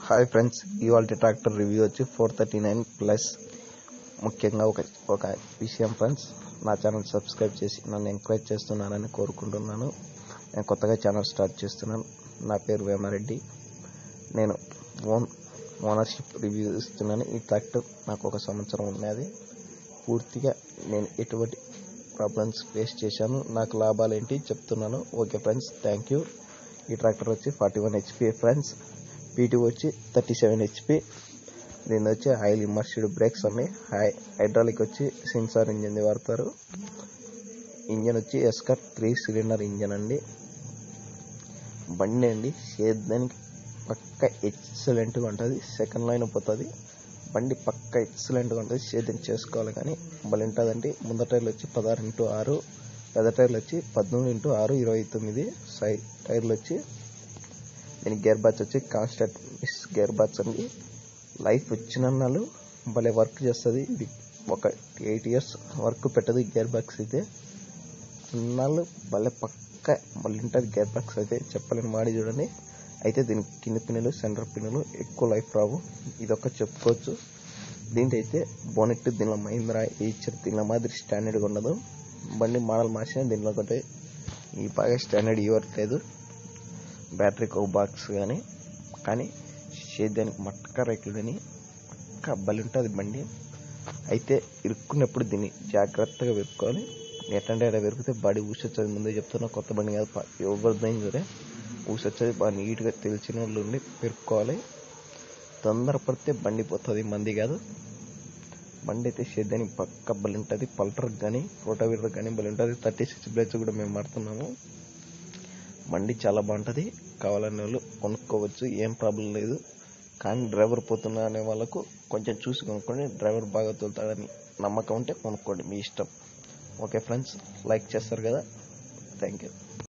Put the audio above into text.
hi friends ఇవాళ tractor review వచ్చి four thirty nine plus ముఖ్యంగా ఒక ఒక విషయం ఫ్రెండ్స్ నా ఛానల్ సబ్స్క్రైబ్ చేసి నన్ను ఎంకరేజ్ చేస్తున్నారని కోరుకుంటున్నాను నేను కొత్తగా ఛానల్ స్టార్ట్ చేస్తున్నాను నా పేరు వేమారెడ్డి నేను ఓన్ ఓనర్షిప్ రివ్యూ ఇస్తున్నాను ఈ ట్రాక్టర్ నాకు ఒక సంవత్సరం ఉన్నది పూర్తిగా నేను ఎటువంటి ప్రాబ్లమ్స్ ఫేస్ చేశాను నాకు లాభాలు ఏంటి చెప్తున్నాను ఓకే ఫ్రెండ్స్ థ్యాంక్ యూ ఈ ట్రాక్టర్ వచ్చి forty one HP friends PT వచ్చి థర్టీ సెవెన్ హెచ్పి దీని వచ్చి ఆయిల్ ఇమర్స్డ్ బ్రేక్స్ ఉన్నాయి హై హైడ్రాలిక్ వచ్చి సెన్సార్ ఇంజిన్ వాడతారు ఇంజన్ వచ్చి ఎస్కర్ త్రీ సిలిండర్ ఇంజన్ అండి బండి అండి సేద్యానికి పక్క ఎక్సలెంట్గా ఉంటుంది సెకండ్ లైన్ పోతుంది బండి పక్క ఎక్సలెంట్గా ఉంటుంది సేద్యం చేసుకోవాలి కానీ భలే ఉంటుందండి ముందర టైర్లు వచ్చి పదహారు ఇంటూ ఆరు పెద్ద టైర్లు వచ్చి పద్మూడు ఇంటూ ఆరు ఇరవై తొమ్మిది సైడ్ టైర్లు వచ్చి దీని గేర్ బాచ్ వచ్చి కాన్స్టెంట్ మిస్ గేర్ బాచ్ అండి లైఫ్ వచ్చిన నాళ్ళు భలే వర్క్ చేస్తుంది ఇది ఒక ఎయిట్ ఇయర్స్ వర్క్ పెట్టదు గేర్ బాక్స్ అయితే అన్నాళ్ళు భలే పక్క మళ్ళీ ఉంటుంది గేర్ బాక్స్ అయితే చెప్పలేని మాడి చూడండి అయితే దీనికి కింద పిన్నులు సెంటర్ పిన్నులు ఎక్కువ లైఫ్ రావు ఇదొక చెప్పుకోవచ్చు దీంట్లో అయితే బోనెట్ దీనిలో మహీంద్రా ఈచర్ దీనిలో మాదిరి స్టాండర్డ్గా ఉండదు బండి మోడల్ మార్చిన దీనిలో ఒకటి ఈ బాగా స్టాండర్డ్ ఇవ్వట్లేదు బ్యాటరీకి ఒక బాక్స్ కానీ కానీ సేద్యానికి మట్టక రైకులు కానీ పక్క బలి ఉంటుంది బండి అయితే ఇరుక్కున్నప్పుడు దీన్ని జాగ్రత్తగా వెతుక్కోవాలి ఎట్టంటే అక్కడ వెరికితే బాడీ ఊసొచ్చేది ముందే చెప్తున్నా కొత్త బండి కాదు ప- ఎవరిదైనా సరే ఊసొచ్చేది బాగా నీట్గా తెలిసిన వాళ్ళు ఉండి పెరుక్కోవాలి తొందరపడితే బండి పోతుంది మంది కాదు బండి అయితే సేద్యానికి పక్క బలి ఉంటుంది పల్టర్కి కానీ రోటావీటర్ కానీ బలి ఉంటుంది థర్టీ సిక్స్ బ్లేడ్స్ కూడా మేము వాడుతున్నాము బండి చాలా బాగుంటుంది కావాలనే వాళ్ళు కొనుక్కోవచ్చు ఏం ప్రాబ్లం లేదు కానీ డ్రైవర్ పోతున్నా అనే వాళ్ళకు కొంచెం చూసి కొనుక్కోండి డ్రైవర్ బాగా తోలుతాడని నమ్మకం ఉంటే కొనుక్కోండి మీ ఇష్టం ఓకే ఫ్రెండ్స్ లైక్ చేస్తారు కదా థ్యాంక్ యూ